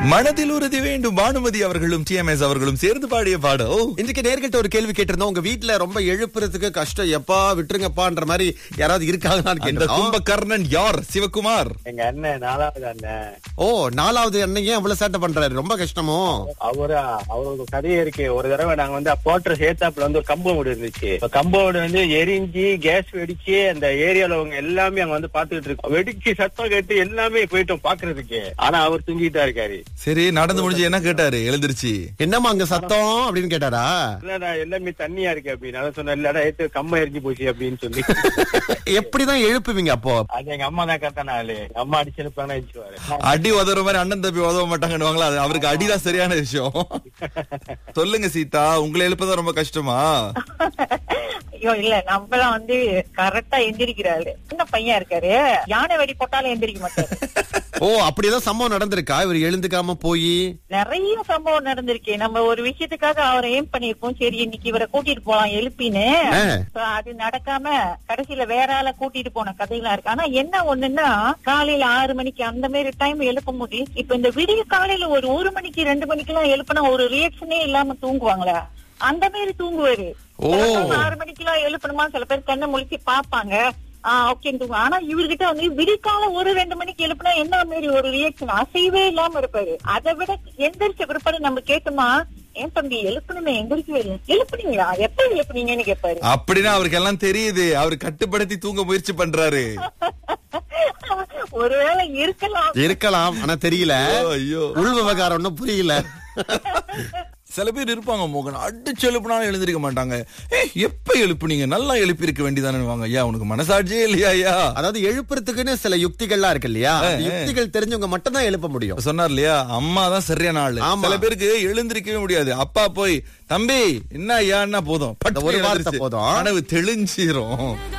மனதில் உறுதி வேண்டும் பானுமதி அவர்களும் டிஎம்எஸ் அவர்களும் சேர்ந்து பாடிய பாடல் இன்றைக்கு நேர்கிட்ட ஒரு கேள்வி கேட்டிருந்தோம் உங்க வீட்ல ரொம்ப எழுப்புறதுக்கு கஷ்டம் எப்பா விட்டுருங்கப்பான்ற மாதிரி யாராவது இருக்காங்களான்னு அந்த கேட்டோம் கும்பகர்ணன் யார் சிவகுமார் எங்க அண்ணன் நாலாவது அண்ணன் ஓ நாலாவது அன்னைக்கு அவ்வளவு சேட்டை பண்றாரு ரொம்ப கஷ்டமோ அவரு அவருக்கு கதையே இருக்கு ஒரு தடவை நாங்க வந்து போட்டர் சேத்தாப்புல வந்து ஒரு கம்பவுண்ட் இருந்துச்சு கம்பவுண்ட் வந்து எரிஞ்சு கேஸ் வெடிச்சு அந்த ஏரியால அவங்க எல்லாமே அங்க வந்து பாத்துக்கிட்டு இருக்கோம் வெடிச்சு சத்தம் கேட்டு எல்லாமே போயிட்டோம் பாக்குறதுக்கு ஆனா அவர் தூங்கிட்டா இருக்காரு சரி நடந்து முடிஞ்சு என்ன கேட்டாரு எழுந்திருச்சு என்னம்மா அங்க சத்தம் அப்படின்னு கேட்டாரா இல்லடா எல்லாமே தண்ணியா இருக்கு அப்படின்னு அதான் சொன்னேன் இல்லடா ஏத்து கம்ப எரிஞ்சு போச்சு அப்படின்னு சொல்லி எப்படிதான் எழுப்புவீங்க அப்போ அது எங்க அம்மா தான் கரெக்டான ஆளு எங்க அம்மா அடிச்சு எழுப்பாங்க எழுச்சுவாரு அடி உதவுற மாதிரி அண்ணன் தம்பி உதவ மாட்டாங்கன்னு அது அவருக்கு அடிதான் சரியான விஷயம் சொல்லுங்க சீதா உங்களை எழுப்பதான் ரொம்ப கஷ்டமா ஐயோ இல்ல நம்மளாம் வந்து கரெக்டா எந்திரிக்கிறாரு சின்ன பையன் இருக்காரு யானை வெடி போட்டாலும் எந்திரிக்க மாட்டாரு ஓ அப்படிதான் சம்பவம் நடந்திருக்கா இவர் எழுந்துக்காம போய் நிறைய சம்பவம் நடந்திருக்கு நம்ம ஒரு விஷயத்துக்காக அவரை ஏம் பண்ணிருப்போம் சரி இன்னைக்கு இவரை கூட்டிட்டு போலாம் எழுப்பின்னு ஆ. So, அது நடக்காம கடைசியில வேற ஆள கூட்டிட்டு போன கதையெல்லாம் இருக்கு ஆனா என்ன ஒண்ணுன்னா காலையில ஆறு மணிக்கு அந்த மாதிரி டைம் எழுப்ப முடியும் இப்ப இந்த விடிய காலையில ஒரு ஒரு மணிக்கு ரெண்டு மணிக்கு எல்லாம் எழுப்பினா ஒரு ரியாக்ஷனே இல்லாம தூங்குவாங்களா அந்த மாதிரி தூங்குவாரு ஓ. சில time ஆறு மணிக்கு எல்லாம் எழுப்பணுமா சில பேர் கண்ணை முழிச்சு பாப்பாங்க ஆஹ் ஓகே தூங்க ஆனா இவர்கிட்ட வந்து விடிக்கால ஒரு ரெண்டு மணிக்கு எழுப்புனா என்ன மாதிரி ஒரு ரியாக்ஷன் அசைவே இல்லாம இருப்பாரு அதை விட எந்திரிச்ச பிற்பாடு நம்ம கேட்டோமா ஏன் தம்பி எழுப்பணுமே எந்திரிக்கவே இல்லை எழுப்புனீங்களா எப்ப எழுப்புனீங்கன்னு கேட்பாரு அப்படின்னா அவருக்கு எல்லாம் தெரியுது அவர் கட்டுப்படுத்தி தூங்க முயற்சி பண்றாரு ஒருவேளை இருக்கலாம் இருக்கலாம் ஆனா தெரியல ஐயோ, ஐயோ உள் விவகாரம் ஒன்னும் புரியல சில பேர் இருப்பாங்க மோகன் அடிச்சு எழுப்புனாலும் எழுந்திருக்க மாட்டாங்க ஏ எப்ப எழுப்புனீங்க நல்லா எழுப்பி இருக்க வேண்டியதானே வாங்க ஐயா உனக்கு மனசாட்சியே இல்லையா ஐயா அதாவது எழுப்புறதுக்குன்னு சில யுக்திகள்லாம் இருக்கு இல்லையா அந்த யுக்திகள் தெரிஞ்சவங்க மட்டும் தான் எழுப்ப முடியும் சொன்னார் இல்லையா அம்மா தான் சரியான ஆளு ஆமா. சில பேருக்கு எழுந்திருக்கவே முடியாது அப்பா போய் தம்பி என்ன ஐயான்னா போதும் அந்த ஒரு வார்த்தை எழுந்திருச்சு. போதும். கனவு தெளிஞ்சிரும்